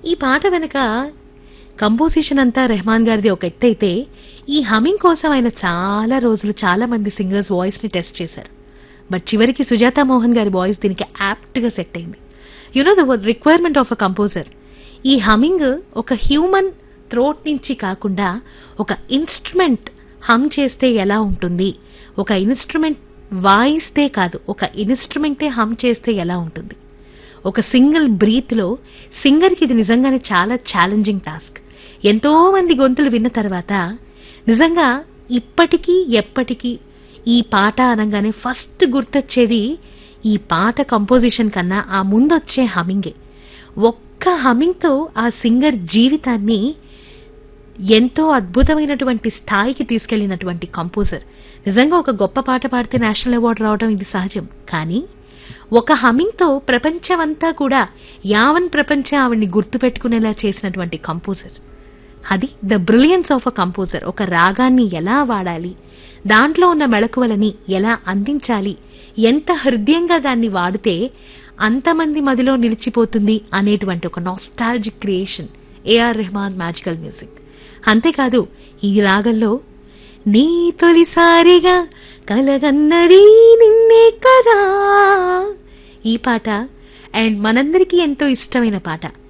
ఈ పాట వెనక కంపోజిషన్ అంతా రెహమాన్ గారిది ఒక ఎత్తైతే ఈ హమింగ్ కోసం ఆయన చాలా రోజులు చాలా మంది సింగర్స్ వాయిస్ ని టెస్ట్ చేశారు బట్ చివరికి సుజాత మోహన్ గారి వాయిస్ దీనికి యాప్ట్ గా సెట్ అయింది you know the requirement of a composer ఈ హమింగ్ ఒక హ్యూమన్ థ్రోట్ నుంచి కాకుండా ఒక ఇన్స్ట్రుమెంట్ హమ్ చేస్తే ఎలా ఉంటుంది ఒక ఇన్స్ట్రుమెంట్ వాయిస్తే కాదు ఒక ఇన్స్ట్రుమెంటే హమ్ చేస్తే ఎలా ఉంటుంది ఒక సింగిల్ బ్రీత్ లో సింగర్ కి ఇది నిజంగానే చాలా ఛాలెంజింగ్ టాస్క్ ఎంతో మంది గొంతులు విన్న తర్వాత నిజంగా ఇప్పటికీ ఎప్పటికీ ఈ పాట అనగానే ఫస్ట్ గుర్తొచ్చేది ఈ పాట కంపోజిషన్ కన్నా ఆ ముందొచ్చే హమింగే ఒక్క హమింగ్ తో ఆ సింగర్ జీవితాన్ని ఎంతో అద్భుతమైనటువంటి స్థాయికి తీసుకెళ్లినటువంటి కంపోజర్ నిజంగా ఒక గొప్ప పాట పాడితే నేషనల్ అవార్డు రావడం ఇది సహజం కానీ ఒక హమింగ్ తో ప్రపంచమంతా కూడా యావన్ ప్రపంచం ఆవిడ్ని గుర్తుపెట్టుకునేలా చేసినటువంటి కంపోజర్ అది the brilliance of a composer ఒక రాగాన్ని ఎలా వాడాలి దాంట్లో ఉన్న మెళకువలని ఎలా అందించాలి ఎంత హృదయంగా దాన్ని వాడితే అంతమంది మదిలో నిలిచిపోతుంది అనేటువంటి ఒక nostalgic creation AR Rahman magical music అంతేకాదు ఈ రాగంలో నీ తొలిసారిగా కలగన్నది నిన్నే కదా ఈ పాట అండ్ మనందరికీ ఎంతో ఇష్టమైన పాట